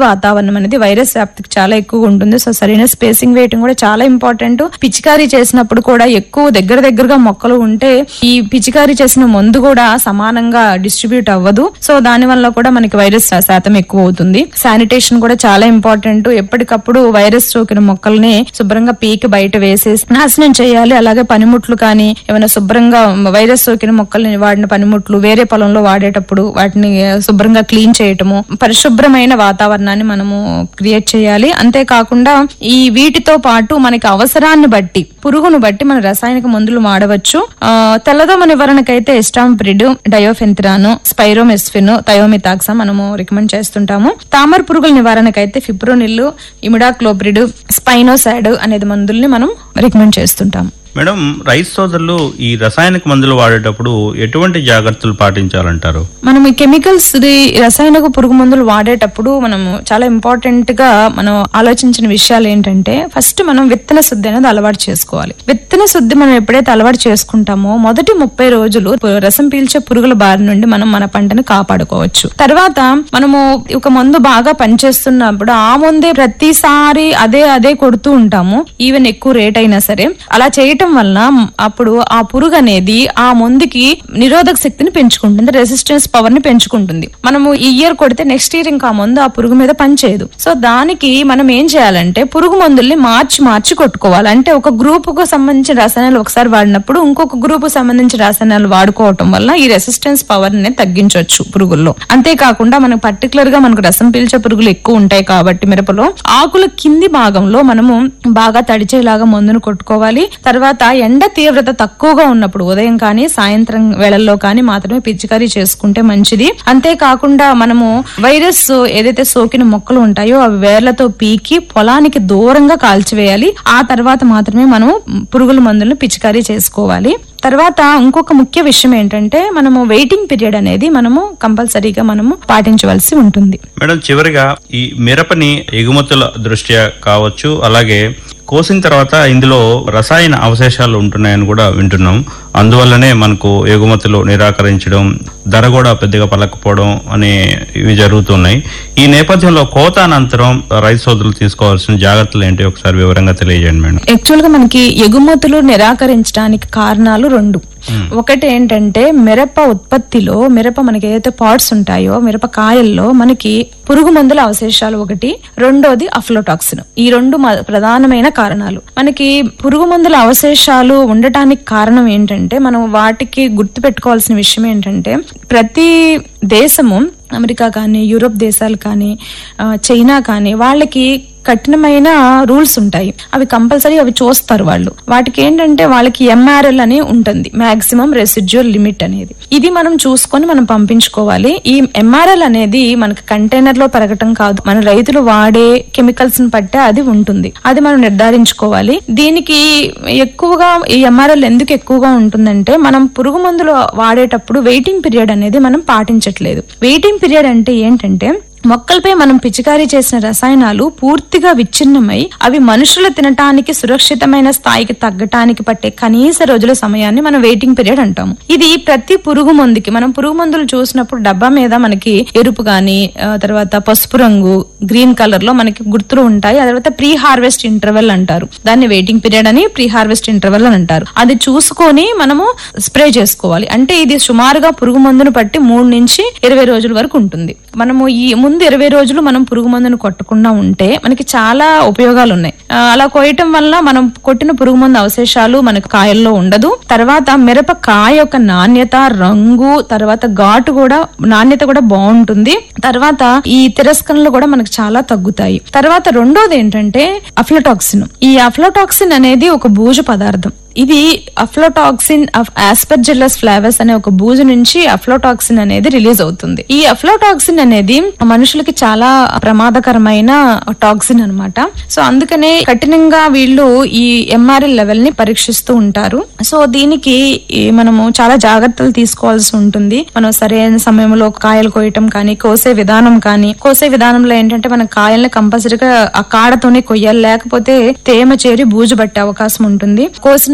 వాతావరణం అనేది వైరస్ వ్యాప్తికి చాలా ఎక్కువ ఉంటుంది సో సరైన స్పేసింగ్ వేయటం కూడా చాలా ఇంపార్టెంట్ పిచికారీ చేసినప్పుడు కూడా ఎక్కువ దగ్గర దగ్గరగా మొక్కలు ఉంటే ఈ పిచికారీ చేసిన మందు కూడా సమానంగా డిస్ట్రిబ్యూట్ అవ్వదు సో దాని వల్ల కూడా మనకి వైరస్ శాతం ఎక్కువ అవుతుంది శానిటేషన్ కూడా చాలా ఇంపార్టెంట్ ఎప్పటికప్పుడు వైరస్ సోకిన మొక్కల్ని శుభ్రంగా పీకి బయట వేసేసి నాశనం చేయాలి అలాగే పనిముట్లు కానీ ఏమైనా శుభ్రంగా వైరస్ సోకిన మొక్కల్ని వాడిన పనిముట్లు వేరే పొలంలో వాడేటప్పుడు వాటిని శుభ్రంగా క్లీన్ చేయటము పరిశుభ్రమైన వాతావరణాన్ని మనము క్రియేట్ చేయాలి అంతేకాకుండా ఈ వీటితో పాటు మనకి అవసరాన్ని బట్టి పురుగును బట్టి మన రసాయనిక మందులు వాడవచ్చు ఆ, తెల్లదోమ నివారణకైతే ఎస్టాంప్రిడ్ డయోఫెంతిరాన్ స్పైరోమెస్ఫిన్ థయోమితాక్సా మనము రికమెండ్ చేస్తుంటాము తామర పురుగుల నివారణకైతే ఫిప్రోనిల్ ఇమిడాక్లోప్రిడ్ స్పైనోసాడ్ అనేది మందుల్ని మనం రికమెండ్ చేస్తుంటాము మేడం రైతు సోదరులు ఈ రసాయనిక మందులు వాడేటప్పుడు ఎటువంటి జాగ్రత్తలు పాటించాలంటారు మనం ఈ కెమికల్స్ ది రసాయనిక పురుగు మందులు వాడేటప్పుడు మనము చాలా ఇంపార్టెంట్ గా మనం ఆలోచించిన విషయాలు ఏంటంటే ఫస్ట్ మనం విత్తన శుద్ధి అనేది అలవాటు చేసుకోవాలి విత్తన శుద్ధి మనం ఎప్పుడైతే అలవాటు చేసుకుంటామో మొదటి ముప్పై రోజులు పు- రసం పీల్చే పురుగుల బారి నుండి మనం మన పంటని కాపాడుకోవచ్చు తర్వాత మనము ఒక మందు బాగా పనిచేస్తున్నప్పుడు ఆ మందే ప్రతిసారి అదే అదే కొడుతూ ఉంటాము ఈవెన్ ఎక్కువ రేట్ అయినా సరే అలా చేయటం వలన అప్పుడు ఆ పురుగు అనేది ఆ మందుకి నిరోధక శక్తిని పెంచుకుంటుంది రెసిస్టెన్స్ పవర్ ని పెంచుకుంటుంది మనము ఈ ఇయర్ కొడితే నెక్స్ట్ ఇయర్ ఇంకా ఆ మందు ఆ పురుగు మీద పనిచేయదు సో దానికి మనం ఏం చేయాలంటే పురుగు మందుల్ని మార్చి మార్చి కొట్టుకోవాలి అంటే ఒక గ్రూప్ కు సంబంధించిన రసాయనాలు ఒకసారి వాడినప్పుడు ఇంకొక గ్రూప్ సంబంధించిన రసాయనాలు వాడుకోవటం వల్ల ఈ రెసిస్టెన్స్ పవర్ ని తగ్గించవచ్చు పురుగుల్లో అంతేకాకుండా మనకు పర్టికులర్ గా మనకు రసం పీల్చే పురుగులు ఎక్కువ ఉంటాయి కాబట్టి మిరపలో ఆకుల కింది భాగంలో మనము బాగా తడిచేలాగా మందును కొట్టుకోవాలి తర్వాత ఎండ తీవ్రత తక్కువగా ఉన్నప్పుడు ఉదయం కానీ సాయంత్రం వేళల్లో కానీ మాత్రమే పిచికారీ చేసుకుంటే మంచిది అంతేకాకుండా మనము వైరస్ ఏదైతే సోకిన మొక్కలు ఉంటాయో అవి వేర్లతో పీకి పొలానికి దూరంగా కాల్చివేయాలి ఆ తర్వాత మాత్రమే మనము పురుగుల మందులను పిచికారీ చేసుకోవాలి తర్వాత ఇంకొక ముఖ్య విషయం ఏంటంటే మనము వెయిటింగ్ పీరియడ్ అనేది మనము కంపల్సరీగా మనము పాటించవలసి ఉంటుంది మేడం చివరిగా ఈ మిరపని ఎగుమతుల దృష్ట్యా కావచ్చు అలాగే కోసిన తర్వాత ఇందులో రసాయన అవశేషాలు ఉంటున్నాయని కూడా వింటున్నాం అందువల్లనే మనకు ఎగుమతులు నిరాకరించడం ధర కూడా పెద్దగా పలకపోవడం అనే ఇవి జరుగుతున్నాయి ఈ నేపథ్యంలో కోత అనంతరం రైతు సోదరులు తీసుకోవాల్సిన జాగ్రత్తలు ఏంటి ఒకసారి వివరంగా తెలియజేయండి మేడం యాక్చువల్ గా మనకి ఎగుమతులు నిరాకరించడానికి కారణాలు రెండు ఒకటి ఏంటంటే మిరప ఉత్పత్తిలో మిరప మనకి ఏదైతే పాట్స్ ఉంటాయో మిరప కాయల్లో మనకి పురుగు మందుల అవశేషాలు ఒకటి రెండోది అఫ్లోటాక్సిన్ ఈ రెండు మ- ప్రధానమైన కారణాలు మనకి పురుగు మందుల అవశేషాలు ఉండటానికి కారణం ఏంటంటే మనం వాటికి గుర్తు పెట్టుకోవాల్సిన విషయం ఏంటంటే ప్రతి దేశము అమెరికా కానీ యూరోప్ దేశాలు కానీ ఆ, చైనా కానీ వాళ్ళకి కఠినమైన రూల్స్ ఉంటాయి అవి కంపల్సరీ అవి చూస్తారు వాళ్ళు వాటికి ఏంటంటే వాళ్ళకి ఎంఆర్ఎల్ అని ఉంటుంది మాక్సిమం రెసిడ్యువల్ లిమిట్ అనేది ఇది మనం చూసుకొని మనం పంపించుకోవాలి ఈ ఎంఆర్ఎల్ అనేది మనకి కంటైనర్ లో పెరగటం కాదు మన రైతులు వాడే కెమికల్స్ ని బట్టే అది ఉంటుంది అది మనం నిర్ధారించుకోవాలి దీనికి ఎక్కువగా ఈ ఎంఆర్ఎల్ ఎందుకు ఎక్కువగా ఉంటుందంటే మనం పురుగు మందులు వాడేటప్పుడు వెయిటింగ్ పీరియడ్ అనేది మనం పాటించట్లేదు వెయిటింగ్ పీరియడ్ అంటే ఏంటంటే మొక్కలపై మనం పిచికారీ చేసిన రసాయనాలు పూర్తిగా విచ్ఛిన్నమై అవి మనుషులు తినటానికి సురక్షితమైన స్థాయికి తగ్గటానికి పట్టే కనీస రోజుల సమయాన్ని మనం వెయిటింగ్ పీరియడ్ అంటాము ఇది ప్రతి పురుగు మందుకి మనం పురుగు మందులు చూసినప్పుడు డబ్బా మీద మనకి ఎరుపు గాని ఆ, తర్వాత పసుపు రంగు గ్రీన్ కలర్ లో మనకి గుర్తులు ఉంటాయి ఆ తర్వాత ప్రీ హార్వెస్ట్ ఇంటర్వెల్ అంటారు దాన్ని వెయిటింగ్ పీరియడ్ అని ప్రీ హార్వెస్ట్ ఇంటర్వెల్ అని అంటారు అది చూసుకొని మనము స్ప్రే చేసుకోవాలి అంటే ఇది సుమారుగా పురుగు మందును పట్టి మూడు నుంచి ఇరవై రోజుల వరకు ఉంటుంది మనము ఈ ముందు ఇరవై రోజులు మనం పురుగు మందును కొట్టకుండా ఉంటే మనకి చాలా ఉపయోగాలు ఉన్నాయి ఆ, అలా కోయటం వల్ల మనం కొట్టిన పురుగు మందు అవశేషాలు మనకు కాయల్లో ఉండదు తర్వాత మిరప కాయ యొక్క నాణ్యత రంగు తర్వాత ఘాటు కూడా నాణ్యత కూడా బాగుంటుంది తర్వాత ఈ తిరస్కరణలు కూడా మనకు చాలా తగ్గుతాయి తర్వాత రెండోది ఏంటంటే అఫ్లటాక్సిన్ ఈ అఫ్లటాక్సిన్ అనేది ఒక బూజు పదార్థం ఇది అఫ్లోటాక్సిన్ ఆస్పర్జిల్లస్ ఫ్లావస్ అనే ఒక బూజు నుంచి అఫ్లోటాక్సిన్ అనేది రిలీజ్ అవుతుంది ఈ అఫ్లోటాక్సిన్ అనేది మనుషులకి చాలా ప్రమాదకరమైన టాక్సిన్ అన్నమాట సో అందుకనే కఠినంగా వీళ్ళు ఈ ఎంఆర్ఎల్ లెవెల్ ని పరీక్షిస్తూ ఉంటారు సో దీనికి ఈ మనము చాలా జాగ్రత్తలు తీసుకోవాల్సి ఉంటుంది మనం సరైన సమయంలో కాయలు కోయటం కానీ కోసే విధానం కానీ కోసే విధానంలో ఏంటంటే మన కాయల్ని కంపల్సరీగా ఆ కాడతోనే కొయ్యాలి లేకపోతే తేమ చేరి బూజు పట్టే అవకాశం ఉంటుంది కోసిన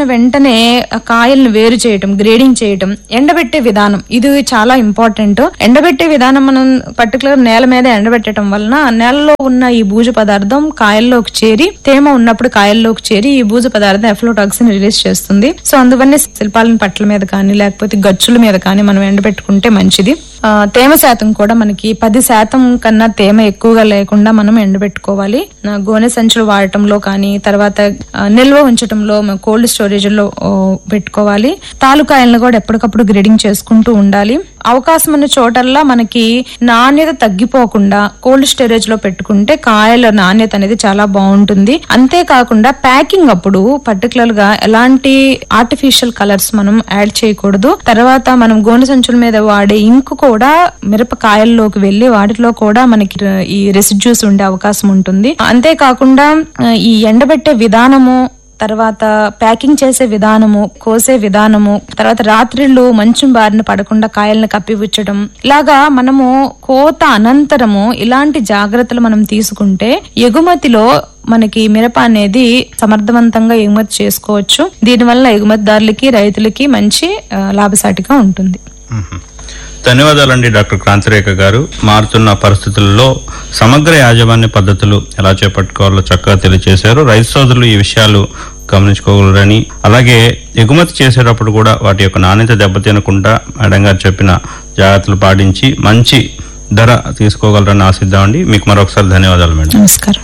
వెంటనే ఆ కాయల్ని వేరు చేయటం గ్రేడింగ్ చేయటం ఎండబెట్టే విధానం ఇది చాలా ఇంపార్టెంట్ ఎండబెట్టే విధానం మనం పర్టికులర్ నేల మీద ఎండబెట్టడం వలన నేలలో ఉన్న ఈ బూజు పదార్థం కాయల్లోకి చేరి తేమ ఉన్నప్పుడు కాయల్లోకి చేరి ఈ బూజు పదార్థం ఎఫ్లోటాక్సిన్ రిలీజ్ చేస్తుంది సో అందువల్ల శిల్పాలని పట్ల మీద కానీ లేకపోతే గచ్చుల మీద కానీ మనం ఎండబెట్టుకుంటే మంచిది ఆ, తేమ శాతం కూడా మనకి పది శాతం కన్నా తేమ ఎక్కువగా లేకుండా మనం ఎండబెట్టుకోవాలి ఆ, గోనె సంచులు వాడటంలో కానీ తర్వాత ఆ, నిల్వ ఉంచటంలో కోల్డ్ స్టోరేజ్ లో ఓ, పెట్టుకోవాలి తాలూకాయలను కూడా ఎప్పటికప్పుడు గ్రేడింగ్ చేసుకుంటూ ఉండాలి అవకాశం ఉన్న చోటల్లా మనకి నాణ్యత తగ్గిపోకుండా కోల్డ్ స్టోరేజ్ లో పెట్టుకుంటే కాయల నాణ్యత అనేది చాలా బాగుంటుంది అంతేకాకుండా ప్యాకింగ్ అప్పుడు పర్టికులర్ గా ఎలాంటి ఆర్టిఫిషియల్ కలర్స్ మనం యాడ్ చేయకూడదు తర్వాత మనం గోనె సంచుల మీద వాడే ఇంకు కూడా మిరపకాయల్లోకి వెళ్లి వాటిలో కూడా మనకి ర- ఈ రెసిడ్యూస్ ఉండే అవకాశం ఉంటుంది అంతేకాకుండా ఆ, ఈ ఎండబెట్టే విధానము తర్వాత ప్యాకింగ్ చేసే విధానము కోసే విధానము తర్వాత రాత్రిళ్ళు మంచం బారిన పడకుండా కాయలను కప్పిపుచ్చడం ఇలాగా మనము కోత అనంతరము ఇలాంటి జాగ్రత్తలు మనం తీసుకుంటే ఎగుమతిలో మనకి మిరప అనేది సమర్థవంతంగా ఎగుమతి చేసుకోవచ్చు దీనివల్ల ఎగుమతిదారులకి రైతులకి మంచి ఆ, లాభసాటిగా ఉంటుంది మ్మ్. ధన్యవాదాలండి డాక్టర్ క్రాంతిరేఖ గారు మారుతున్న పరిస్థితుల్లో సమగ్ర యాజమాన్య పద్ధతులు ఎలా చేపట్టుకోవాలో చక్కగా తెలియజేశారు రైతు సోదరులు ఈ విషయాలు గమనించుకోగలరని అలాగే ఎగుమతి చేసేటప్పుడు కూడా వాటి యొక్క నాణ్యత దెబ్బతినకుండా మేడం గారు చెప్పిన జాగ్రత్తలు పాటించి మంచి ధర తీసుకోగలరని ఆశిద్దామండి మీకు మరొకసారి ధన్యవాదాలు మేడం నమస్కారం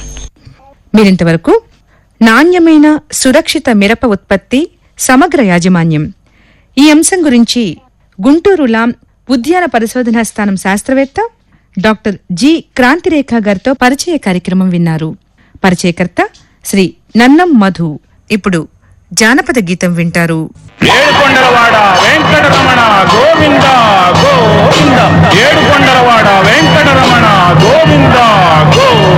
మీరింతవరకు నాణ్యమైన సురక్షిత మిరప ఉత్పత్తి సమగ్ర యాజమాన్యం ఈ అంశం గురించి గుంటూరు లాం ఉద్యాన పరిశోధనా స్థానం శాస్త్రవేత్త డాక్టర్ జి క్రాంతిరేఖ గారితో పరిచయ కార్యక్రమం విన్నారు పరిచయకర్త శ్రీ నన్నం మధు ఇప్పుడు జానపద గీతం వింటారు ఏడుకొండలవాడ వెంకటరమణ గోవింద గోవింద ఏడుకొండలవాడ వెంకటరమణ గోవింద గోవింద